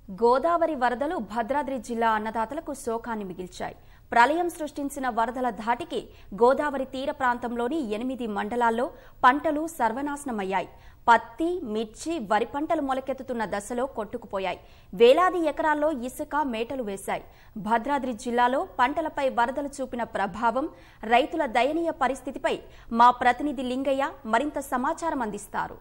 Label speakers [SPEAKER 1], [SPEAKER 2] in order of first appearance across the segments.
[SPEAKER 1] గోదావరి వరదలు భద్రాద్రి జిల్లా అన్నదాతలకు శోకాన్ని మిగిల్చాయి ప్రళయం సృష్టించిన వరదల ధాటికి గోదావరి తీర ప్రాంతంలోని ఎనిమిది మండలాల్లో పంటలు సర్వనాశనమయ్యాయి పత్తి మిర్చి వరి పంటలు మొలకెత్తుతున్న దశలో కొట్టుకుపోయాయి వేలాది ఎకరాల్లో ఇసుక మేటలు వేశాయి భద్రాద్రి జిల్లాలో పంటలపై వరదలు చూపిన ప్రభావం రైతుల దయనీయ పరిస్థితిపై మా ప్రతినిధి లింగయ్య మరింత సమాచారం అందిస్తారు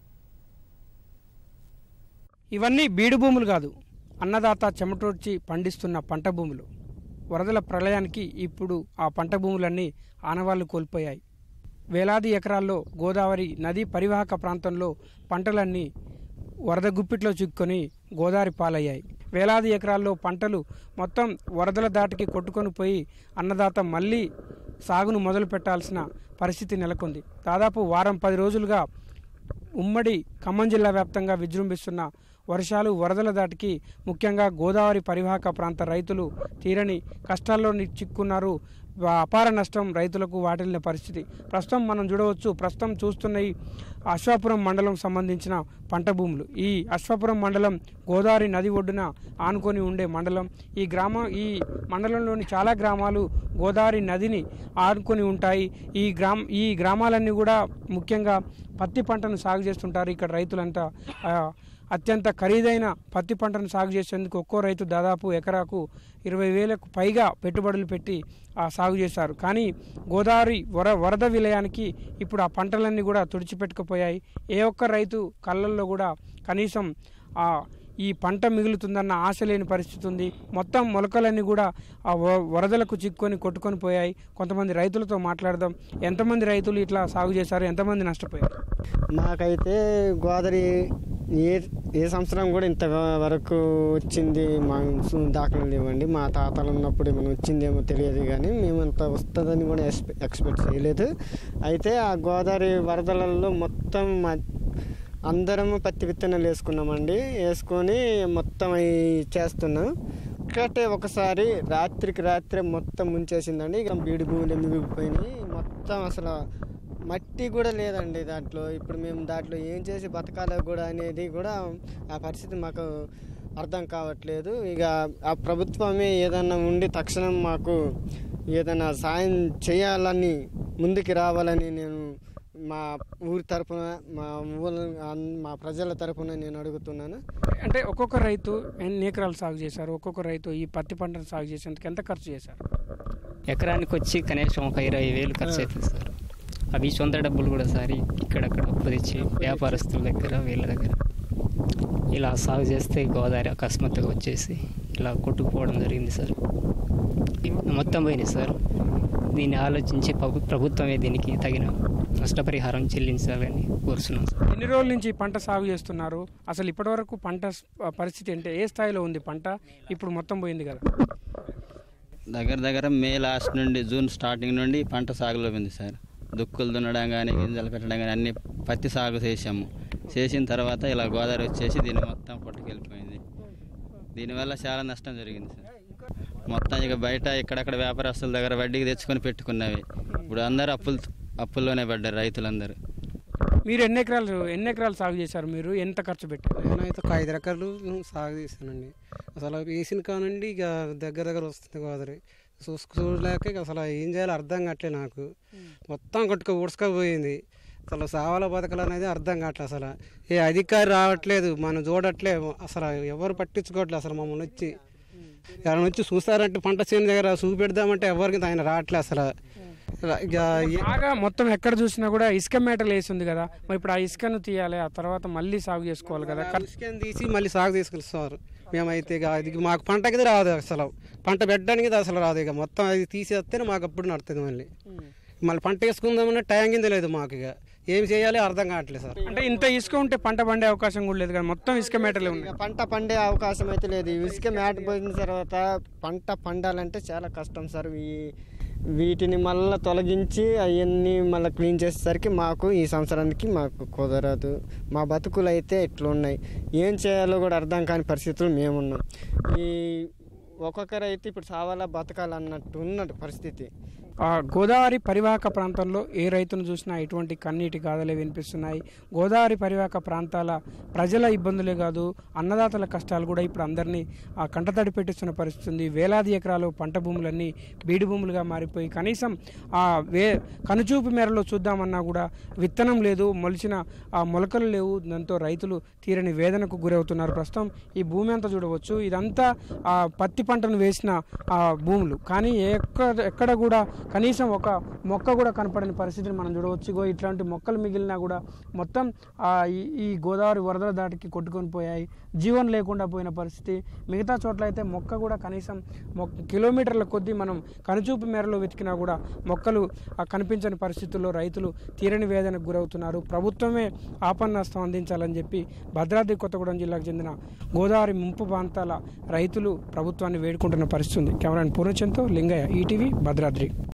[SPEAKER 2] ఇవన్నీ బీడు భూములు కాదు అన్నదాత చెమటోడ్చి పండిస్తున్న పంట భూములు వరదల ప్రళయానికి ఇప్పుడు ఆ పంట భూములన్నీ ఆనవాళ్లు కోల్పోయాయి వేలాది ఎకరాల్లో గోదావరి నదీ పరివాహక ప్రాంతంలో పంటలన్నీ వరద గుప్పిట్లో చిక్కుకొని గోదావరి పాలయ్యాయి వేలాది ఎకరాల్లో పంటలు మొత్తం వరదల దాటికి కొట్టుకొని పోయి అన్నదాత మళ్ళీ సాగును మొదలు పెట్టాల్సిన పరిస్థితి నెలకొంది దాదాపు వారం పది రోజులుగా ఉమ్మడి ఖమ్మం జిల్లా వ్యాప్తంగా విజృంభిస్తున్న వర్షాలు వరదల దాటికి ముఖ్యంగా గోదావరి పరివాహక ప్రాంత రైతులు తీరని కష్టాల్లో ని- చిక్కున్నారు వా- అపార నష్టం రైతులకు వాటిల్లిన పరిస్థితి ప్రస్తుతం మనం చూడవచ్చు ప్రస్తుతం చూస్తున్న ఈ అశ్వాపురం మండలం సంబంధించిన పంట భూములు ఈ అశ్వాపురం మండలం గోదావరి నది ఒడ్డున ఆనుకొని ఉండే మండలం ఈ గ్రామం ఈ మండలంలోని చాలా గ్రామాలు గోదావరి నదిని ఆనుకొని ఉంటాయి ఈ గ్రామ ఈ గ్రామాలన్నీ కూడా ముఖ్యంగా పత్తి పంటను సాగు చేస్తుంటారు ఇక్కడ రైతులంతా ఆ, అత్యంత ఖరీదైన పత్తి పంటను సాగు చేసేందుకు ఒక్కో రైతు దాదాపు ఎకరాకు ఇరవై వేలకు పైగా పెట్టుబడులు పెట్టి ఆ సాగు చేశారు కానీ గోదావరి వర వరద విలయానికి ఇప్పుడు ఆ పంటలన్నీ కూడా తుడిచిపెట్టుకుపోయాయి ఏ ఒక్క రైతు కళ్ళల్లో కూడా కనీసం ఆ ఈ పంట మిగులుతుందన్న ఆశ లేని పరిస్థితి ఉంది మొత్తం మొలకలన్నీ కూడా ఆ వ- వరదలకు చిక్కుకొని కొట్టుకొని పోయాయి కొంతమంది రైతులతో మాట్లాడదాం ఎంతమంది రైతులు ఇట్లా సాగు చేశారు ఎంతమంది నష్టపోయారు
[SPEAKER 3] మాకైతే గోదావరి ఏ ఏ సంవత్సరం కూడా ఇంత వరకు వచ్చింది మా దాఖలు లేవండి మా తాతలు ఉన్నప్పుడు ఏమైనా వచ్చిందేమో తెలియదు కానీ మేము ఇంత వస్తుందని కూడా ఎక్స్పె ఎక్స్పెక్ట్ చేయలేదు అయితే ఆ గోదావరి వరదలలో మొత్తం మా అందరం పత్తి విత్తనాలు వేసుకున్నామండి వేసుకొని మొత్తం అవి చేస్తున్నాం ఒక్కటే ఒకసారి రాత్రికి రాత్రే మొత్తం ముంచేసిందండి ఇక బీడి భూములు మిగిలిపోయినాయి మొత్తం అసలు మట్టి కూడా లేదండి దాంట్లో ఇప్పుడు మేము దాంట్లో ఏం చేసి బతకాలో కూడా అనేది కూడా ఆ పరిస్థితి మాకు అర్థం కావట్లేదు ఇక ఆ ప్రభుత్వమే ఏదన్నా ఉండి తక్షణం మాకు ఏదైనా సాయం చేయాలని ముందుకు రావాలని నేను మా ఊరి తరపున మా ఊళ్ళ మా ప్రజల తరపున నేను అడుగుతున్నాను
[SPEAKER 2] అంటే ఒక్కొక్క రైతు ఎన్ని ఎకరాలు సాగు చేశారు ఒక్కొక్క రైతు ఈ పత్తి పంటను సాగు చేసేందుకు ఎంత ఖర్చు చేశారు
[SPEAKER 4] ఎకరానికి వచ్చి కనీసం ఒక ఇరవై వేలు ఖర్చు అవుతుంది సార్ అవి సొంత డబ్బులు కూడా సార్ ఇక్కడక్కడ అప్పు తెచ్చి వ్యాపారస్తుల దగ్గర వీళ్ళ దగ్గర ఇలా సాగు చేస్తే గోదావరి అకస్మాత్తుగా వచ్చేసి ఇలా కొట్టుకుపోవడం జరిగింది సార్ మొత్తం పోయినాయి సార్ దీన్ని ఆలోచించి ప్రభు- ప్రభుత్వమే దీనికి తగిన నష్టపరిహారం చెల్లించాలని కోరుతున్నాం సార్
[SPEAKER 2] ఎన్ని రోజుల నుంచి ఈ పంట సాగు చేస్తున్నారు అసలు ఇప్పటివరకు పంట స్- పరిస్థితి అంటే ఏ స్థాయిలో ఉంది పంట ఇప్పుడు మొత్తం పోయింది కదా
[SPEAKER 5] దగ్గర దగ్గర మే లాస్ట్ నుండి జూన్ స్టార్టింగ్ నుండి పంట సాగులో ఉంది సార్ దుక్కులు దున్నడం కానీ గింజలు పెట్టడం కానీ అన్ని పత్తి సాగు చేసాము చేసిన తర్వాత ఇలా గోదావరి వచ్చేసి దీన్ని మొత్తం పట్టుకెళ్ళిపోయింది దీనివల్ల చాలా నష్టం జరిగింది సార్ మొత్తం ఇక బయట ఇక్కడక్కడ వ్యాపారస్తుల దగ్గర వడ్డీకి తెచ్చుకొని పెట్టుకున్నవి ఇప్పుడు అందరూ అప్పులు అప్పుల్లోనే పడ్డారు రైతులందరూ
[SPEAKER 2] మీరు ఎన్ని ఎకరాలు ఎన్ని ఎకరాలు సాగు చేశారు మీరు ఎంత ఖర్చు పెట్టారు
[SPEAKER 6] నేనైతే ఒక ఐదు రకాలు సాగు చేశానండి అసలు వేసిన కానుండి ఇక దగ్గర దగ్గర వస్తుంది గోదావరి చూసుకు చూడలేక ఇక అసలు ఏం చేయాలో అర్థం కావట్లేదు నాకు మొత్తం కొట్టుకు ఊడ్చుకపోయింది అసలు సావాల బతకలు అనేది అర్థం కావట్లేదు అసలు ఏ అధికారి రావట్లేదు మనం చూడట్లేదు అసలు ఎవరు పట్టించుకోవట్లేదు అసలు మమ్మల్ని వచ్చి ఎవరైనా వచ్చి చూస్తారంటే పంట చేను దగ్గర చూపెడదామంటే ఎవరికి ఆయన రావట్లేదు అసలు ఇక ఏ-
[SPEAKER 2] బాగా మొత్తం ఎక్కడ చూసినా కూడా ఇసుక మేటలు వేసి ఉంది కదా మరి ఇప్పుడు ఆ ఇసుకను తీయాలి ఆ తర్వాత మళ్ళీ సాగు చేసుకోవాలి కదా ఖర్చు-
[SPEAKER 6] ఇసుకని తీసి మళ్ళీ సాగు తీసుకెళ్తారు మేమైతే ఇక ఇది మాకు పంటకి ఇది రాదు అసలు పంట పెట్టడానికి ఇది అసలు రాదు ఇక మొత్తం అది తీసేస్తేనే మాకు అప్పుడు నడుతుంది మళ్ళీ మళ్ళీ పంట వేసుకుందామన్న టైం కింద లేదు మాకు ఇక ఏం చేయాలి అర్థం కావట్లేదు సార్
[SPEAKER 2] అంటే ఇంత ఇసుక ఉంటే పంట పండే అవకాశం కూడా లేదు కదా మొత్తం ఇసుక మేటలే ఉన్నాయి
[SPEAKER 3] ఇక పంట పండే అవకాశం అయితే లేదు ఈ ఇసుక మేట పోయిన తర్వాత పంట పండాలంటే చాలా కష్టం సార్ ఈ వీటిని మళ్ళీ తొలగించి అవన్నీ మళ్ళీ క్లీన్ చేసేసరికి మాకు ఈ సంవత్సరానికి మాకు కుదరదు మా బతుకులు అయితే ఇట్లున్నాయి ఏం చేయాలో కూడా అర్థం కాని పరిస్థితులు మేమున్నాం ఈ ఒక్కొక్కరు అయితే ఇప్పుడు సావాలా బతకాలన్నట్టు ఉన్నట్టు పరిస్థితి
[SPEAKER 2] ఆ గోదావరి పరివాహక ప్రాంతంలో ఏ రైతును చూసినా ఎటువంటి కన్నీటి గాథలే వినిపిస్తున్నాయి గోదావరి పరివాహక ప్రాంతాల ప్రజల ఇబ్బందులే కాదు అన్నదాతల కష్టాలు కూడా ఇప్పుడు అందరినీ ఆ కంటతడి పెట్టిస్తున్న పరిస్థితి ఉంది వేలాది ఎకరాలు పంట భూములన్నీ బీడు భూములుగా మారిపోయి కనీసం ఆ వే కనుచూపు మేరలో చూద్దామన్నా కూడా విత్తనం లేదు మొలిచిన ఆ మొలకలు లేవు దాంతో రైతులు తీరని వేదనకు గురవుతున్నారు ప్రస్తుతం ఈ భూమి అంతా చూడవచ్చు ఇదంతా ఆ పత్తి పంటను వేసిన ఆ భూములు కానీ ఎక్కడ ఎక్కడ కూడా కనీసం ఒక మొక్క కూడా కనపడని పరిస్థితిని మనం చూడవచ్చు ఇగో ఇట్లాంటి మొక్కలు మిగిలినా కూడా మొత్తం ఆ ఈ- ఈ గోదావరి వరదల దాటికి కొట్టుకొని పోయాయి జీవం లేకుండా పోయిన పరిస్థితి మిగతా చోట్ల అయితే మొక్క కూడా కనీసం మొక్క కిలోమీటర్ల కొద్దీ మనం కనుచూపు మేరలో వెతికినా కూడా మొక్కలు ఆ కనిపించని పరిస్థితుల్లో రైతులు తీరని వేదనకు గురవుతున్నారు ప్రభుత్వమే ఆపన్నాస్తం అందించాలని చెప్పి భద్రాద్రి కొత్తగూడెం జిల్లాకు చెందిన గోదావరి ముంపు ప్రాంతాల రైతులు ప్రభుత్వాన్ని వేడుకుంటున్న పరిస్థితి ఉంది కెమెరాన్ పూర్ణచంద్తో లింగయ్య ఈటీవీ భద్రాద్రి